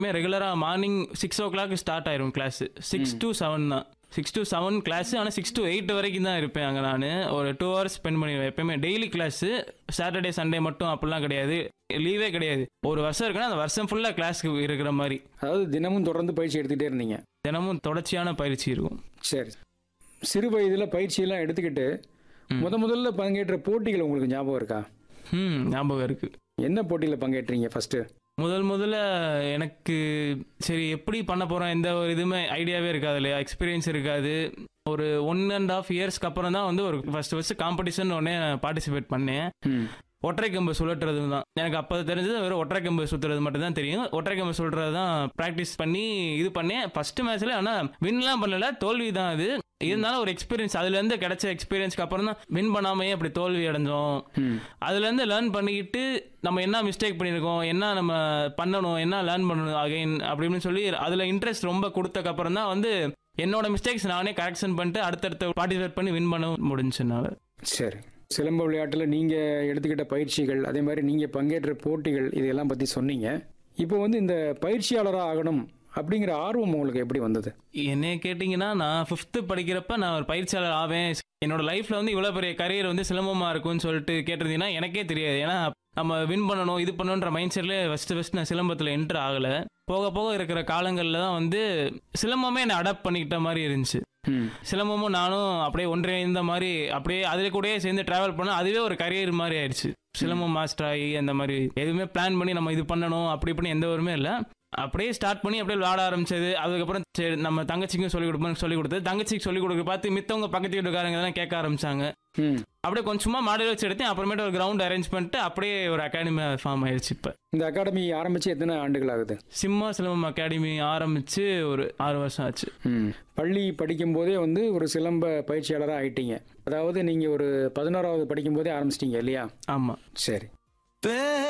ரெகுலராக morning six o'clock start ஆயிரும் class six to seven தான் சிக்ஸ் டு செவன் கிளாஸ் ஆனால் six to eight வரைக்கும் தான் இருப்பேன் அங்கே நான் ஒரு டூ ஹவர்ஸ் ஸ்பெண்ட் பண்ணிடுவேன் எப்பயுமே டெய்லி கிளாஸ் சாட்டர்டே சண்டே மட்டும் அப்படிலாம் கிடையாது லீவே கிடையாது ஒரு வருஷம் இருக்குன்னா அந்த வருஷம் ஃபுல்லாக கிளாஸ்க்கு இருக்கிற மாதிரி அதாவது தினமும் தொடர்ந்து பயிற்சி எடுத்துக்கிட்டே இருந்தீங்க தினமும் தொடர்ச்சியான பயிற்சி இருக்கும் சரி சிறு வயதில் பயிற்சியெல்லாம் எடுத்துக்கிட்டு முத முதல்ல பங்கேற்ற போட்டிகள் உங்களுக்கு ஞாபகம் இருக்கா ம் ஞாபகம் இருக்குது என்ன போட்டியில் பங்கேற்றீங்க ஃபர்ஸ்ட் முதல் முதல்ல எனக்கு சரி எப்படி பண்ண போகிறோம் எந்த ஒரு இதுவுமே ஐடியாவே இருக்காது இல்லையா எக்ஸ்பீரியன்ஸ் இருக்காது ஒரு ஒன் அண்ட் ஆஃப் இயர்ஸ்க்கு அப்புறம் தான் வந்து ஒரு ஃபர்ஸ்ட் ஃபர்ஸ்ட் காம்படிஷன் ஒன்னே பார்ட்டிசிபேட் பண்ணேன் ம் ஒற்றை கம்பு சுழற்றுறது தான் எனக்கு அப்போ தெரிஞ்சது வெறும் ஒற்றை கம்பு சுற்றுறது மட்டும் தான் தெரியும் ஒற்றை கம்பு சுழற்றுறது தான் ப்ராக்டிஸ் பண்ணி இது பண்ணேன் ஃபர்ஸ்ட் மேட்ச்ல ஆனால் வின்லாம் பண்ணல தோல்வி தான் அது இருந்தாலும் ஒரு எக்ஸ்பீரியன்ஸ் அதுலேருந்து கிடைச்ச எக்ஸ்பீரியன்ஸ்க்கு அப்புறம் தான் வின் பண்ணாமையே அப்படி தோல்வி அடைஞ்சோம் ம் அதுலேருந்து லேர்ன் பண்ணிக்கிட்டு நம்ம என்ன மிஸ்டேக் பண்ணியிருக்கோம் என்ன நம்ம பண்ணணும் என்ன லேர்ன் பண்ணணும் அகைன் அப்படின்னு சொல்லி அதில் இன்ட்ரெஸ்ட் ரொம்ப கொடுத்தக்கப்புறம் தான் வந்து என்னோட மிஸ்டேக்ஸ் நானே கரெக்ஷன் பண்ணிட்டு அடுத்தடுத்து பார்ட்டிசிபேட் பண்ணி வின் பண்ண முடிஞ்சுனால சரி சிலம்ப விளையாட்டில் நீங்கள் எடுத்துக்கிட்ட பயிற்சிகள் அதே மாதிரி நீங்கள் பங்கேற்ற போட்டிகள் இதெல்லாம் பற்றி சொன்னீங்க இப்போ வந்து இந்த பயிற்சியாளராக ஆகணும் அப்படிங்கிற ஆர்வம் உங்களுக்கு எப்படி வந்தது என்னைய கேட்டிங்கன்னா நான் ஃபிஃப்த்து படிக்கிறப்ப நான் ஒரு பயிற்சியாளர் ஆவேன் என்னோட லைஃப்ல வந்து இவ்வளோ பெரிய கரியர் வந்து சிலம்பமா இருக்கும்னு சொல்லிட்டு கேட்டிருந்தீங்கன்னா எனக்கே தெரியாது ஏன்னா நம்ம வின் பண்ணணும் இது பண்ணணுன்ற மைண்ட் செட்லேயே ஃபஸ்ட்டு ஃபஸ்ட் நான் சிலம்பத்தில் என்ட்ரு ஆகலை போக போக இருக்கிற காலங்களில் தான் வந்து சிலம்பமே என்னை அடாப்ட் பண்ணிக்கிட்ட மாதிரி இருந்துச்சு ம் சிலம்பமும் நானும் அப்படியே ஒன்றிணைந்த மாதிரி அப்படியே அதில் கூடயே சேர்ந்து டிராவல் பண்ண அதுவே ஒரு கரியர் மாதிரி ஆயிடுச்சு சிலம்பம் மாஸ்டர் ஆகி அந்த மாதிரி எதுவுமே பிளான் பண்ணி நம்ம இது பண்ணணும் அப்படி இப்படி எந்த ஒருமே இல்லை அப்படியே ஸ்டார்ட் பண்ணி அப்படியே விளாட ஆரம்பிச்சது அதுக்கப்புறம் சரி நம்ம தங்கச்சிக்கும் சொல்லிக் கொடுப்போம் சொல்லிக் கொடுத்தது தங்கச்சிக்கு சொல்லிக் கொடுக்க பார்த்து மித்தவங்க பக்கத்து வீட்டுக்காரங்க எல்லாம் கேட்க ஆரம்பிச்சாங்க ம் அப்படியே கொஞ்சமா மாடல் வச்சு எடுத்தேன் அப்புறமேட்டு ஒரு கிரவுண்ட் அரேஞ்ச் பண்ணிட்டு அப்படியே ஒரு அகாடமி ஃபார்ம் ஆயிடுச்சு இப்போ இந்த அகாடமி ஆரம்பித்து எத்தனை ஆண்டுகள் ஆகுது சிம்மா சிலம்பம் அகாடமி ஆரம்பிச்சு ஒரு ஆறு வருஷம் ஆச்சு ம் பள்ளி படிக்கும்போதே வந்து ஒரு சிலம்ப பயிற்சியாளராக ஆயிட்டீங்க அதாவது நீங்கள் ஒரு பதினோராவது படிக்கும்போதே ஆரம்பிச்சிட்டீங்க இல்லையா ஆமாம் சரி